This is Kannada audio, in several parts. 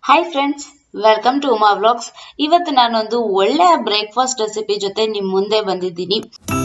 hi friends welcome to Uma vlogs ಇವತ್ತು ನಾನೊಂದು ಒಳ್ಳೆಯ ಬ್ರೇಕ್ಫಾಸ್ಟ್ ರೆಸಿಪಿ ಜೊತೆ ನಿಮ್ ಮುಂದೆ ಬಂದಿದ್ದೀನಿ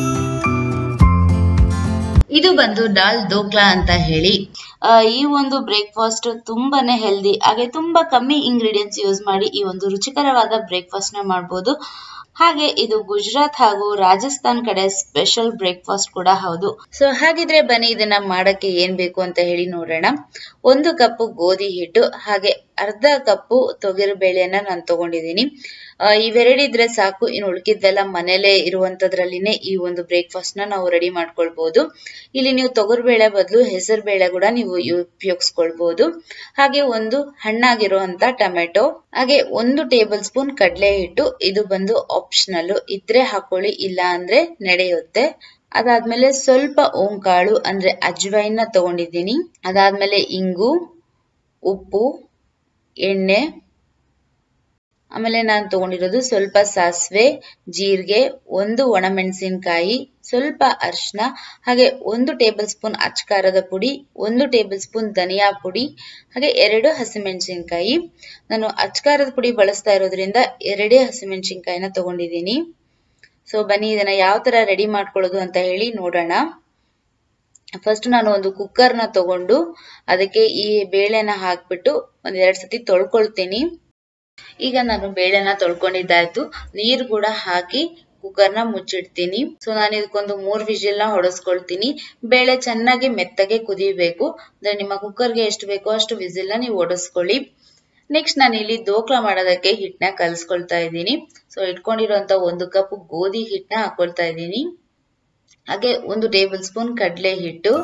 ಇದು ಬಂದು ದಾಲ್ ದೋಕ್ಲಾ ಅಂತ ಹೇಳಿ ಆ, ಈ ಒಂದು ಬ್ರೇಕ್ಫಾಸ್ಟ್ ತುಂಬಾನೇ ಹೆಲ್ದಿ ಹಾಗೆ ತುಂಬಾ ಕಮ್ಮಿ ಇಂಗ್ರೀಡಿಯೆಂಟ್ಸ್ ಯೂಸ್ ಮಾಡಿ ಈ ಒಂದು ರುಚಿಕರವಾದ ಬ್ರೇಕ್ಫಾಸ್ಟ್ ನ ಮಾಡಬಹುದು ಹಾಗೆ ಇದು ಗುಜರಾತ್ ಹಾಗೂ ರಾಜಸ್ಥಾನ್ ಕಡೆ ಸ್ಪೆಷಲ್ ಬ್ರೇಕ್ಫಾಸ್ಟ್ ಕೂಡ ಹೌದು ಸೊ ಹಾಗಿದ್ರೆ ಬನ್ನಿ ಇದನ್ನ ಮಾಡಕ್ಕೆ ಏನ್ ಬೇಕು ಅಂತ ಹೇಳಿ ನೋಡೋಣ ಒಂದು ಕಪ್ ಗೋಧಿ ಹಿಟ್ಟು ಹಾಗೆ ಅರ್ಧ ಕಪ್ಪು ತೊಗರಿ ಬೇಳೆಯನ್ನ ನಾನು ತಗೊಂಡಿದ್ದೀನಿ ಆ, ಇವೆರಡಿದ್ರೆ ಸಾಕು ಇನ್ನು ಉಳ್ಕಿದ್ದೆಲ್ಲ ಮನೇಲೆ ಇರುವಂತದ್ರಲ್ಲಿನೇ ಈ ಒಂದು ಬ್ರೇಕ್ಫಾಸ್ಟ್ ನ ನಾವು ರೆಡಿ ಮಾಡ್ಕೊಳ್ಬಹುದು ಇಲ್ಲಿ ನೀವು ತೊಗರಿಬೇಳೆ ಬದಲು ಹೆಸರು ಬೇಳೆ ಕೂಡ ನೀವು ಉಪಯೋಗಿಸ್ಕೊಳ್ಬಹುದು ಹಾಗೆ ಒಂದು ಹಣ್ಣಾಗಿರುವಂತ ಟೊಮೆಟೊ ಹಾಗೆ ಒಂದು ಟೇಬಲ್ ಸ್ಪೂನ್ ಕಡಲೆ ಹಿಟ್ಟು ಇದು ಬಂದು ಆಪ್ಷನಲ್ ಇದ್ರೆ ಹಾಕೊಳ್ಳಿ ಇಲ್ಲ ಅಂದ್ರೆ ನಡೆಯುತ್ತೆ ಅದಾದ್ಮೇಲೆ ಸ್ವಲ್ಪ ಓಂಕಾಳು ಅಂದ್ರೆ ಅಜ್ವೈನ್ ನ ತಗೊಂಡಿದ್ದೀನಿ ಅದಾದ್ಮೇಲೆ ಇಂಗು ಉಪ್ಪು ಎಣ್ಣೆ ಆಮೇಲೆ ನಾನು ತಗೊಂಡಿರೋದು ಸ್ವಲ್ಪ ಸಾಸಿವೆ ಜೀರಿಗೆ ಒಂದು ಒಣಮೆಣಸಿನಕಾಯಿ ಸ್ವಲ್ಪ ಅರಿಶಿನ ಹಾಗೆ ಒಂದು ಟೇಬಲ್ ಸ್ಪೂನ್ ಅಚ್ಕಾರದ ಪುಡಿ ಒಂದು ಟೇಬಲ್ ಸ್ಪೂನ್ ಧನಿಯಾ ಪುಡಿ ಹಾಗೆ ಎರಡು ಹಸಿಮೆಣಸಿನಕಾಯಿ ನಾನು ಅಚ್ಕಾರದ ಪುಡಿ ಬಳಸ್ತಾ ಇರೋದ್ರಿಂದ ಎರಡೇ ಹಸಿಮೆಣಸಿನಕಾಯಿನ ತಗೊಂಡಿದ್ದೀನಿ ಸೊ ಬನ್ನಿ ಇದನ್ನ ಯಾವ ತರ ರೆಡಿ ಮಾಡ್ಕೊಳ್ಳೋದು ಅಂತ ಹೇಳಿ ನೋಡೋಣ ಫಸ್ಟ್ ನಾನು ಒಂದು ಕುಕ್ಕರ್ನ ತಗೊಂಡು ಅದಕ್ಕೆ ಈ ಬೇಳೆನ ಹಾಕ್ಬಿಟ್ಟು ಒಂದ್ ಎರಡ್ ಸತಿ ತೊಳ್ಕೊಳ್ತೀನಿ ಈಗ ನಾನು ಬೇಳೆನ ತೊಳ್ಕೊಂಡಿದ್ದಾಯ್ತು ನೀರು ಕೂಡ ಹಾಕಿ ಕುಕ್ಕರ್ನ ಮುಚ್ಚಿಡ್ತೀನಿ ಸೊ ನಾನು ಇದಕ್ಕೊಂದು ಮೂರ್ ವಿಜಿಲ್ ನ ಹೊಡೆಸ್ಕೊಳ್ತೀನಿ ಬೇಳೆ ಚೆನ್ನಾಗಿ ಮೆತ್ತಗೆ ಕುದಿಬೇಕು ಅಂದ್ರೆ ನಿಮ್ಮ ಕುಕ್ಕರ್ಗೆ ಎಷ್ಟು ಬೇಕೋ ಅಷ್ಟು ವಿಸಿಲ್ ನ ನೀವು ಹೊಡೆಸ್ಕೊಳ್ಳಿ ನೆಕ್ಸ್ಟ್ ನಾನು ಇಲ್ಲಿ ದೋಕ್ಲಾ ಮಾಡೋದಕ್ಕೆ ಹಿಟ್ಟನ್ನ ಕಲ್ಸ್ಕೊಳ್ತಾ ಇದ್ದೀನಿ ಸೊ ಇಟ್ಕೊಂಡಿರುವಂತ ಒಂದು ಕಪ್ ಗೋಧಿ ಹಿಟ್ಟನ್ನ ಹಾಕೊಳ್ತಾ ಇದ್ದೀನಿ ಹಾಗೆ ಒಂದು ಟೇಬಲ್ ಸ್ಪೂನ್ ಕಡಲೆ ಹಿಟ್ಟು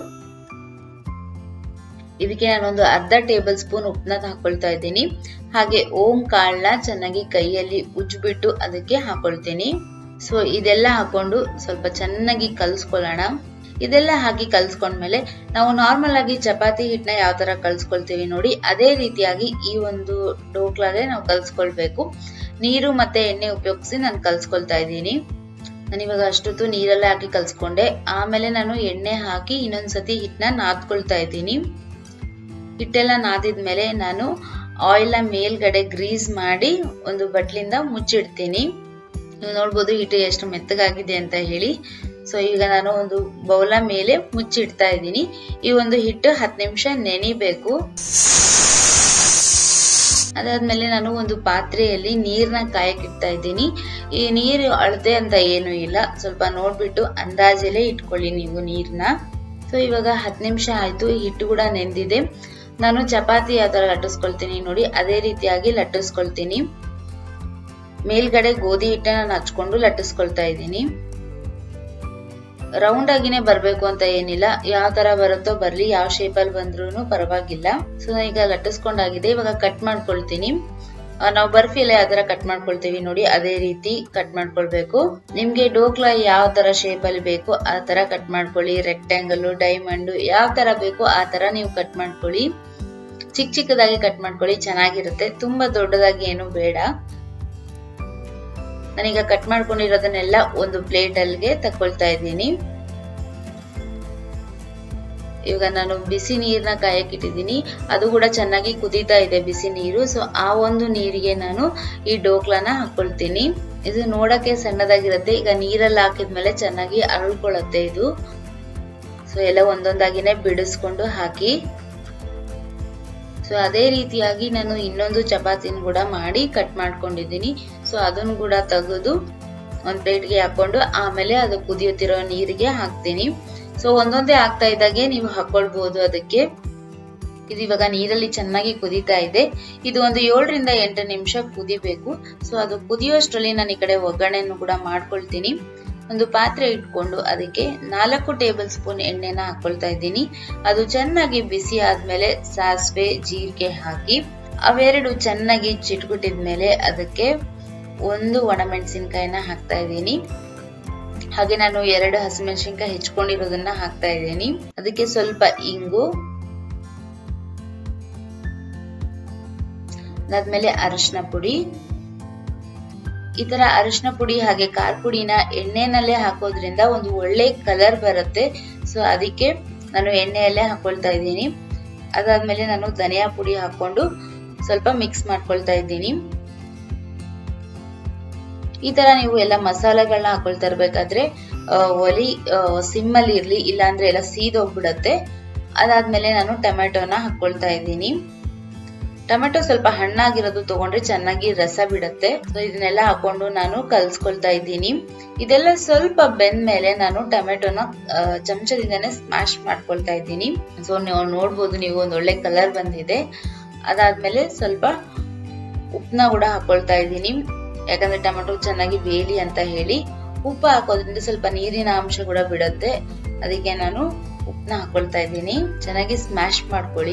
ಇದಕ್ಕೆ ನಾನೊಂದು ಅರ್ಧ ಟೇಬಲ್ ಸ್ಪೂನ್ ಉಪ್ಪನ್ನ ಹಾಕೊಳ್ತಾ ಇದ್ದೀನಿ ಹಾಗೆ ಓಂ ಕಾಳನ್ನ ಚೆನ್ನಾಗಿ ಕೈಯಲ್ಲಿ ಉಜ್ಬಿಟ್ಟು ಅದಕ್ಕೆ ಹಾಕೊಳ್ತೀನಿ ಸೊ ಇದೆಲ್ಲ ಹಾಕೊಂಡು ಸ್ವಲ್ಪ ಚೆನ್ನಾಗಿ ಕಲ್ಸ್ಕೊಳ್ಳೋಣ ಇದೆಲ್ಲ ಹಾಕಿ ಕಲ್ಸ್ಕೊಂಡ್ಮೇಲೆ ನಾವು ನಾರ್ಮಲ್ ಆಗಿ ಚಪಾತಿ ಹಿಟ್ಟನ್ನ ಯಾವ ತರ ಕಲ್ಸ್ಕೊಳ್ತೀವಿ ನೋಡಿ ಅದೇ ರೀತಿಯಾಗಿ ಈ ಒಂದು ಡೋಕ್ಲಾಗೆ ನಾವು ಕಲ್ಸ್ಕೊಳ್ಬೇಕು ನೀರು ಮತ್ತೆ ಎಣ್ಣೆ ಉಪಯೋಗಿಸಿ ನಾನು ಕಲ್ಸ್ಕೊಳ್ತಾ ಇದ್ದೀನಿ ನಾನು ಇವಾಗ ಅಷ್ಟೊತ್ತು ನೀರೆಲ್ಲ ಹಾಕಿ ಕಲ್ಸ್ಕೊಂಡೆ ಆಮೇಲೆ ನಾನು ಎಣ್ಣೆ ಹಾಕಿ ಇನ್ನೊಂದ್ಸತಿ ಹಿಟ್ಟನ್ನ ನಾದ್ಕೊಳ್ತಾ ಇದ್ದೀನಿ ಹಿಟ್ಟೆಲ್ಲ ನಾದಿದ್ಮೇಲೆ ನಾನು ಆಯಿಲ್ ನ ಮೇಲ್ಗಡೆ ಗ್ರೀಸ್ ಮಾಡಿ ಒಂದು ಬಟ್ಲಿಂದ ಮುಚ್ಚಿಡ್ತೀನಿ ನೀವು ನೋಡ್ಬೋದು ಹಿಟ್ಟು ಎಷ್ಟು ಮೆತ್ತಗಾಗಿದೆ ಅಂತ ಹೇಳಿ ಸೊ ಈಗ ನಾನು ಒಂದು ಬೌಲ ಮೇಲೆ ಮುಚ್ಚಿಡ್ತಾ ಇದ್ದೀನಿ ಈ ಒಂದು ಹಿಟ್ಟು ಹತ್ತು ನಿಮಿಷ ನೆನಿಬೇಕು ಅದಾದ್ಮೇಲೆ ನಾನು ಒಂದು ಪಾತ್ರೆಯಲ್ಲಿ ನೀರ್ನ ಕಾಯಕ್ಕಿಡ್ತಾ ಇದ್ದೀನಿ ಈ ನೀರು ಅಳತೆ ಅಂತ ಏನು ಇಲ್ಲ ಸ್ವಲ್ಪ ನೋಡ್ಬಿಟ್ಟು ಅಂದಾಜಲ್ಲೇ ಇಟ್ಕೊಳ್ಳಿ ನೀವು ನೀರ್ನ ಸೊ ಇವಾಗ ಹತ್ತು ನಿಮಿಷ ಆಯ್ತು ಹಿಟ್ಟು ಕೂಡ ನೆಂದಿದೆ ನಾನು ಚಪಾತಿ ಯಾವ ತರ ಲಟ್ಟಿಸ್ಕೊಳ್ತೀನಿ ನೋಡಿ ಅದೇ ರೀತಿಯಾಗಿ ಲಟ್ಟಿಸ್ಕೊಳ್ತೀನಿ ಮೇಲ್ಗಡೆ ಗೋಧಿ ಹಿಟ್ಟನ್ನ ನಾನು ಹಚ್ಕೊಂಡು ಲಟ್ಟಿಸ್ಕೊಳ್ತಾ ಇದ್ದೀನಿ ರೌಂಡ್ ಆಗಿನೇ ಬರ್ಬೇಕು ಅಂತ ಏನಿಲ್ಲ ಯಾವ ತರ ಬರುತ್ತೋ ಬರ್ಲಿ ಯಾವ ಶೇಪ್ ಅಲ್ಲಿ ಬಂದ್ರೂ ಪರವಾಗಿಲ್ಲ ಸೊ ಈಗ ಲಟ್ಟಿಸ್ಕೊಂಡಾಗಿದೆ ಇವಾಗ ಕಟ್ ಮಾಡ್ಕೊಳ್ತೀನಿ ಆ, ನಾವು ಬರ್ಫಿ ಎಲ್ಲ ಯಾವ ತರ ಕಟ್ ಮಾಡ್ಕೊಳ್ತೀವಿ ನೋಡಿ ಅದೇ ರೀತಿ ಕಟ್ ಮಾಡ್ಕೊಳ್ಬೇಕು ನಿಮ್ಗೆ ಡೋಕ್ಲಾ ಯಾವ ತರ ಶೇಪ್ ಅಲ್ಲಿ ಬೇಕು ಆ ತರ ಕಟ್ ಮಾಡ್ಕೊಳ್ಳಿ ರೆಕ್ಟ್ಯಾಂಗಲ್ ಡೈಮಂಡ್ ಯಾವ ತರ ಬೇಕು ಆ ತರ ನೀವು ಕಟ್ ಮಾಡ್ಕೊಳ್ಳಿ ಚಿಕ್ಕ ಚಿಕ್ಕದಾಗಿ ಕಟ್ ಮಾಡ್ಕೊಳ್ಳಿ ಚೆನ್ನಾಗಿರುತ್ತೆ ತುಂಬಾ ದೊಡ್ಡದಾಗಿ ಏನು ಬೇಡ ನಾನೀಗ ಕಟ್ ಮಾಡ್ಕೊಂಡಿರೋದನ್ನೆಲ್ಲ ಒಂದು ಪ್ಲೇಟ್ ಅಲ್ಲಿಗೆ ತಕೊಳ್ತಾ ಇದ್ದೀನಿ ಇವಾಗ ನಾನು ಬಿಸಿ ನೀರ್ನ ಕಾಯಕ್ಕಿಟ್ಟಿದ್ದೀನಿ ಅದು ಕೂಡ ಚೆನ್ನಾಗಿ ಕುದೀತಾ ಇದೆ ಬಿಸಿ ನೀರು ಸೊ ಆ ಒಂದು ನೀರಿಗೆ ನಾನು ಈ ಡೋಕ್ಲಾನ ಹಾಕೊಳ್ತೀನಿ ಇದು ನೋಡಕ್ಕೆ ಸಣ್ಣದಾಗಿರುತ್ತೆ ಈಗ ನೀರಲ್ಲಿ ಹಾಕಿದ್ಮೇಲೆ ಚೆನ್ನಾಗಿ ಅರಳ್ಕೊಳ್ಳುತ್ತೆ ಇದು ಸೊ ಎಲ್ಲ ಒಂದೊಂದಾಗಿನೇ ಬಿಡಿಸ್ಕೊಂಡು ಹಾಕಿ ಸೊ ಅದೇ ರೀತಿಯಾಗಿ ನಾನು ಇನ್ನೊಂದು ಚಪಾತಿನ ಕೂಡ ಮಾಡಿ ಕಟ್ ಮಾಡ್ಕೊಂಡಿದ್ದೀನಿ ಸೊ ಅದನ್ನು ಕೂಡ ತೆಗೆದು ಒಂದು ಪ್ಲೇಟ್ಗೆ ಹಾಕೊಂಡು ಆಮೇಲೆ ಅದು ಕುದಿಯುತ್ತಿರೋ ನೀರಿಗೆ ಹಾಕ್ತೀನಿ ಸೊ ಒಂದೊಂದೇ ಆಗ್ತಾ ಇದ್ದಾಗೆ ನೀವು ಹಾಕೊಳ್ಬಹುದು ಅದಕ್ಕೆ ಇದು ಇವಾಗ ನೀರಲ್ಲಿ ಚೆನ್ನಾಗಿ ಕುದೀತಾ ಇದೆ ಇದು ಒಂದು ಏಳರಿಂದ ಎಂಟು ನಿಮಿಷ ಕುದಿಬೇಕು ಸೊ ಅದು ಕುದಿಯೋಷ್ಟರಲ್ಲಿ ನಾನು ಈ ಕಡೆ ಒಗ್ಗರಣೆಯನ್ನು ಕೂಡ ಮಾಡ್ಕೊಳ್ತೀನಿ ಒಂದು ಪಾತ್ರೆ ಇಟ್ಕೊಂಡು ಅದಕ್ಕೆ ನಾಲ್ಕು ಟೇಬಲ್ ಸ್ಪೂನ್ ಎಣ್ಣೆನ ಹಾಕೊಳ್ತಾ ಇದ್ದೀನಿ ಅದು ಚೆನ್ನಾಗಿ ಬಿಸಿ ಆದ್ಮೇಲೆ ಸಾಸಿವೆ ಜೀರಿಗೆ ಹಾಕಿ ಅವೆರಡು ಚೆನ್ನಾಗಿ ಚಿಟ್ಗುಟ್ಟಿದ್ಮೇಲೆ ಅದಕ್ಕೆ ಒಂದು ಒಣಮೆಣಸಿನ್ಕಾಯಿನ ಹಾಕ್ತಾ ಇದ್ದೀನಿ ಹಾಗೆ ನಾನು ಎರಡು ಹಸಿಮೆಣಸಿನ್ಕಾಯಿ ಹೆಚ್ಕೊಂಡಿರೋದನ್ನ ಹಾಕ್ತಾ ಇದ್ದೀನಿ ಅದಕ್ಕೆ ಸ್ವಲ್ಪ ಇಂಗು ಅದಾದ್ಮೇಲೆ ಅರಿಶಿನ ಪುಡಿ ಈ ತರ ಅರಿಶಿನ ಪುಡಿ ಹಾಗೆ ಖಾರ ಪುಡಿನ ಎಣ್ಣೆನಲ್ಲೇ ಹಾಕೋದ್ರಿಂದ ಒಂದು ಒಳ್ಳೆ ಕಲರ್ ಬರುತ್ತೆ ಸೊ ಅದಕ್ಕೆ ನಾನು ಎಣ್ಣೆಯಲ್ಲೇ ಹಾಕೊಳ್ತಾ ಇದ್ದೀನಿ ಅದಾದ್ಮೇಲೆ ನಾನು ಧನಿಯಾ ಪುಡಿ ಹಾಕೊಂಡು ಸ್ವಲ್ಪ ಮಿಕ್ಸ್ ಮಾಡ್ಕೊಳ್ತಾ ಇದ್ದೀನಿ ಈ ತರ ನೀವು ಎಲ್ಲ ಮಸಾಲೆಗಳನ್ನ ಹಾಕೊಳ್ತಾ ಇರ್ಬೇಕಾದ್ರೆ ಒಲಿ ಸಿಮ್ಮಲ್ಲಿ ಇರ್ಲಿ ಇಲ್ಲಾಂದ್ರೆ ಎಲ್ಲ ಸೀದೋಗ್ಬಿಡತ್ತೆ ಅದಾದ್ಮೇಲೆ ನಾನು ಟೊಮೆಟೊನ ಹಾಕೊಳ್ತಾ ಇದ್ದೀನಿ ಟೊಮೆಟೊ ಸ್ವಲ್ಪ ಹಣ್ಣಾಗಿರೋದು ತಗೊಂಡ್ರೆ ಚೆನ್ನಾಗಿ ರಸ ಬಿಡತ್ತೆ ಸೊ ಇದನ್ನೆಲ್ಲ ಹಾಕೊಂಡು ನಾನು ಕಲ್ಸ್ಕೊಳ್ತಾ ಇದ್ದೀನಿ ಇದೆಲ್ಲ ಸ್ವಲ್ಪ ಬೆಂದ ಮೇಲೆ ನಾನು ಟೊಮೆಟೊನ ಚಮಚದಿಂದಾನೆ ಸ್ಮ್ಯಾಶ್ ಮಾಡ್ಕೊಳ್ತಾ ಇದ್ದೀನಿ ಸೊ ನೀವು ನೋಡ್ಬೋದು ನೀವು ಒಂದು ಒಳ್ಳೆ ಕಲರ್ ಬಂದಿದೆ ಅದಾದ್ಮೇಲೆ ಸ್ವಲ್ಪ ಉಪ್ಪನ್ನ ಕೂಡ ಹಾಕೊಳ್ತಾ ಇದ್ದೀನಿ ಯಾಕಂದ್ರೆ ಟೊಮೆಟೊ ಚೆನ್ನಾಗಿ ಬೇಲಿ ಅಂತ ಹೇಳಿ ಉಪ್ಪು ಹಾಕೋದ್ರಿಂದ ಸ್ವಲ್ಪ ನೀರಿನ ಅಂಶ ಕೂಡ ಬಿಡುತ್ತೆ ಅದಕ್ಕೆ ನಾನು ಉಪ್ಪನ್ನ ಹಾಕೊಳ್ತಾ ಇದ್ದೀನಿ ಚೆನ್ನಾಗಿ ಸ್ಮ್ಯಾಶ್ ಮಾಡ್ಕೊಳ್ಳಿ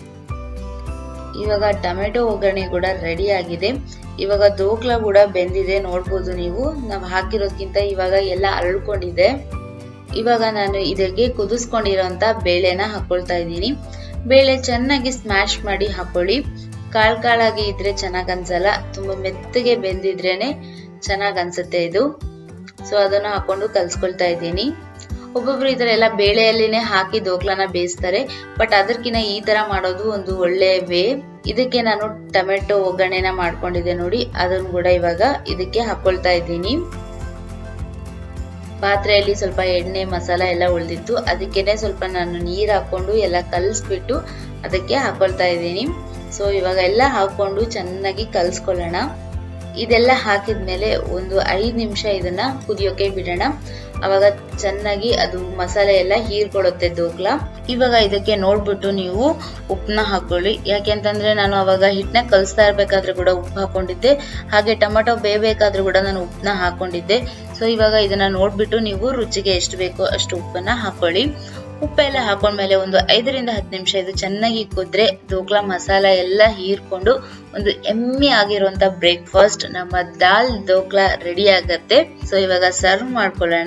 ಇವಾಗ ಟೊಮೆಟೊ ಒಗ್ಗರಣೆ ಕೂಡ ರೆಡಿ ಆಗಿದೆ ಇವಾಗ ದೋಕ್ಲ ಕೂಡ ಬೆಂದಿದೆ ನೋಡ್ಬೋದು ನೀವು ನಾವು ಹಾಕಿರೋದ್ಕಿಂತ ಇವಾಗ ಎಲ್ಲ ಅರಳ್ಕೊಂಡಿದೆ ಇವಾಗ ನಾನು ಇದಕ್ಕೆ ಕುದಿಸ್ಕೊಂಡಿರೋಂತ ಬೇಳೆನ ಹಾಕೊಳ್ತಾ ಇದ್ದೀನಿ ಬೇಳೆ ಚೆನ್ನಾಗಿ ಸ್ಮ್ಯಾಶ್ ಮಾಡಿ ಹಾಕೊಳ್ಳಿ ಕಾಳ್ ಕಾಳಾಗಿ ಇದ್ರೆ ಚೆನ್ನಾಗ್ ಅನ್ಸಲ್ಲ ತುಂಬಾ ಮೆತ್ತಗೆ ಬೆಂದಿದ್ರೇನೆ ಚೆನ್ನಾಗ್ ಅನ್ಸುತ್ತೆ ಇದು ಸೊ ಅದನ್ನ ಹಾಕೊಂಡು ಕಲ್ಸ್ಕೊಳ್ತಾ ಇದ್ದೀನಿ ಒಬ್ಬೊಬ್ರು ಈ ತರ ಎಲ್ಲ ಬೇಳೆಯಲ್ಲಿನೇ ಹಾಕಿ ದೋಕ್ಲನ ಬೇಯಿಸ್ತಾರೆ ಬಟ್ ಅದಕ್ಕಿಂತ ಈ ತರ ಮಾಡೋದು ಒಂದು ಒಳ್ಳೆ ವೇ ಇದಕ್ಕೆ ನಾನು ಟೊಮೆಟೊ ಒಗ್ಗರಣೆನ ಮಾಡ್ಕೊಂಡಿದ್ದೆ ನೋಡಿ ಅದನ್ನು ಕೂಡ ಇವಾಗ ಇದಕ್ಕೆ ಹಾಕೊಳ್ತಾ ಇದ್ದೀನಿ ಪಾತ್ರೆಯಲ್ಲಿ ಸ್ವಲ್ಪ ಎಣ್ಣೆ ಮಸಾಲ ಎಲ್ಲ ಉಳಿದಿತ್ತು ಅದಕ್ಕೇನೆ ಸ್ವಲ್ಪ ನಾನು ನೀರ್ ಹಾಕೊಂಡು ಎಲ್ಲ ಕಲ್ಸ್ಬಿಟ್ಟು ಅದಕ್ಕೆ ಹಾಕೊಳ್ತಾ ಇದ್ದೀನಿ ಸೊ ಇವಾಗ ಎಲ್ಲ ಹಾಕೊಂಡು ಚೆನ್ನಾಗಿ ಕಲ್ಸ್ಕೊಳ್ಳೋಣ ಇದೆಲ್ಲ ಹಾಕಿದ್ಮೇಲೆ ಒಂದು ಐದ್ ನಿಮಿಷ ಇದನ್ನ ಕುದಿಯೋಕೆ ಬಿಡೋಣ ಅವಾಗ ಚೆನ್ನಾಗಿ ಅದು ಮಸಾಲೆ ಎಲ್ಲ ಹೀರ್ಕೊಳ್ಳುತ್ತೆ ದೋಗ್ಲ ಇವಾಗ ಇದಕ್ಕೆ ನೋಡ್ಬಿಟ್ಟು ನೀವು ಉಪ್ಪನ್ನ ಹಾಕೊಳ್ಳಿ ಯಾಕೆಂತಂದ್ರೆ ನಾನು ಅವಾಗ ಹಿಟ್ಟನ್ನ ಕಲಿಸ್ತಾ ಇರ್ಬೇಕಾದ್ರೆ ಕೂಡ ಉಪ್ಪು ಹಾಕೊಂಡಿದ್ದೆ ಹಾಗೆ ಟೊಮೆಟೊ ಬೇಯಬೇಕಾದ್ರೂ ಕೂಡ ನಾನು ಉಪ್ಪನ್ನ ಹಾಕೊಂಡಿದ್ದೆ ಸೊ ಇವಾಗ ಇದನ್ನ ನೋಡ್ಬಿಟ್ಟು ನೀವು ರುಚಿಗೆ ಎಷ್ಟು ಬೇಕೋ ಅಷ್ಟು ಉಪ್ಪನ್ನ ಹಾಕೊಳ್ಳಿ ಉಪ್ಪೆಲ್ಲ ಹಾಕೊಂಡ್ಮೇಲೆ ಒಂದು ಐದರಿಂದ ಹತ್ತು ನಿಮಿಷ ಇದು ಚೆನ್ನಾಗಿ ಕುದ್ರೆ ದೋಕ್ಲಾ ಮಸಾಲ ಎಲ್ಲ ಹೀರ್ಕೊಂಡು ಒಂದು ಎಮ್ಮಿ ಆಗಿರುವಂತ ಬ್ರೇಕ್ಫಾಸ್ಟ್ ನಮ್ಮ ದಾಲ್ ದೋಕ್ಲಾ ರೆಡಿ ಆಗತ್ತೆ ಸೊ ಇವಾಗ ಸರ್ವ್ ಮಾಡ್ಕೊಳ್ಳೋಣ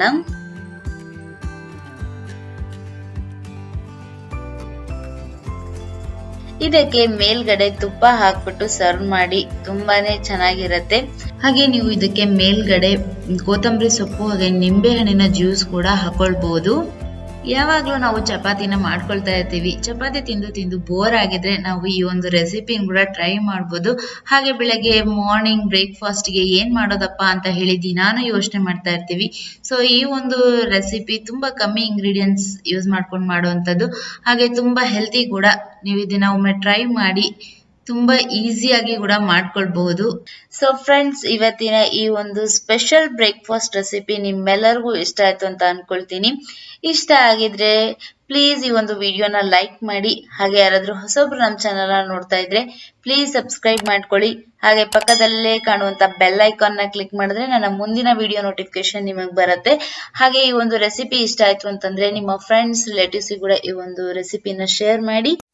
ಇದಕ್ಕೆ ಮೇಲ್ಗಡೆ ತುಪ್ಪ ಹಾಕ್ಬಿಟ್ಟು ಸರ್ವ್ ಮಾಡಿ ತುಂಬಾನೇ ಚೆನ್ನಾಗಿರತ್ತೆ ಹಾಗೆ ನೀವು ಇದಕ್ಕೆ ಮೇಲ್ಗಡೆ ಕೊತ್ತಂಬರಿ ಸೊಪ್ಪು ಹಾಗೆ ನಿಂಬೆ ಹಣ್ಣಿನ ಜ್ಯೂಸ್ ಕೂಡ ಹಾಕೊಳ್ಬಹುದು ಯಾವಾಗ್ಲೂ ನಾವು ಚಪಾತಿನ ಮಾಡ್ಕೊಳ್ತಾ ಇರ್ತೀವಿ ಚಪಾತಿ ತಿಂದು ತಿಂದು ಬೋರ್ ಆಗಿದ್ರೆ ನಾವು ಈ ಒಂದು ರೆಸಿಪಿನ ಕೂಡ ಟ್ರೈ ಮಾಡ್ಬೋದು ಹಾಗೆ ಬೆಳಗ್ಗೆ ಮಾರ್ನಿಂಗ್ ಬ್ರೇಕ್ಫಾಸ್ಟ್ಗೆ ಏನ್ ಮಾಡೋದಪ್ಪ ಅಂತ ಹೇಳಿ ದಿನಾನು ಯೋಚನೆ ಮಾಡ್ತಾ ಇರ್ತೀವಿ ಸೊ ಈ ಒಂದು ರೆಸಿಪಿ ತುಂಬಾ ಕಮ್ಮಿ ಇಂಗ್ರೀಡಿಯೆಂಟ್ಸ್ ಯೂಸ್ ಮಾಡ್ಕೊಂಡು ಮಾಡುವಂಥದ್ದು ಹಾಗೆ ತುಂಬಾ ಹೆಲ್ತಿ ಕೂಡ ನೀವು ಇದನ್ನ ಒಮ್ಮೆ ಟ್ರೈ ಮಾಡಿ ತುಂಬಾ ಈಸಿಯಾಗಿ ಕೂಡ ಮಾಡ್ಕೊಳ್ಬಹುದು ಸೊ ಫ್ರೆಂಡ್ಸ್ ಇವತ್ತಿನ ಈ ಒಂದು ಸ್ಪೆಷಲ್ ಬ್ರೇಕ್ಫಾಸ್ಟ್ ರೆಸಿಪಿ ನಿಮ್ಮೆಲ್ಲರಿಗೂ ಇಷ್ಟ ಆಯ್ತು ಅಂತ ಅನ್ಕೊಳ್ತೀನಿ ಇಷ್ಟ ಆಗಿದ್ರೆ ಪ್ಲೀಸ್ ಈ ಒಂದು ವಿಡಿಯೋನ ಲೈಕ್ ಮಾಡಿ ಹಾಗೆ ಯಾರಾದ್ರೂ ಹೊಸಬ್ರು ನಮ್ಮ ಚಾನಲ್ ನೋಡ್ತಾ ಇದ್ರೆ ಪ್ಲೀಸ್ ಸಬ್ಸ್ಕ್ರೈಬ್ ಮಾಡ್ಕೊಳ್ಳಿ ಹಾಗೆ ಪಕ್ಕದಲ್ಲೇ ಕಾಣುವಂತ ಬೆಲ್ ಐಕಾನ್ ನ ಕ್ಲಿಕ್ ಮಾಡಿದ್ರೆ ನನ್ನ ಮುಂದಿನ ವಿಡಿಯೋ ನೋಟಿಫಿಕೇಶನ್ ನಿಮಗೆ ಬರುತ್ತೆ ಹಾಗೆ ಈ ಒಂದು ರೆಸಿಪಿ ಇಷ್ಟ ಆಯ್ತು ಅಂತಂದ್ರೆ ನಿಮ್ಮ ಫ್ರೆಂಡ್ಸ್ ರಿಲೇಟಿವ್ಸ್ ಕೂಡ ಈ ಒಂದು ರೆಸಿಪಿನ ಶೇರ್ ಮಾಡಿ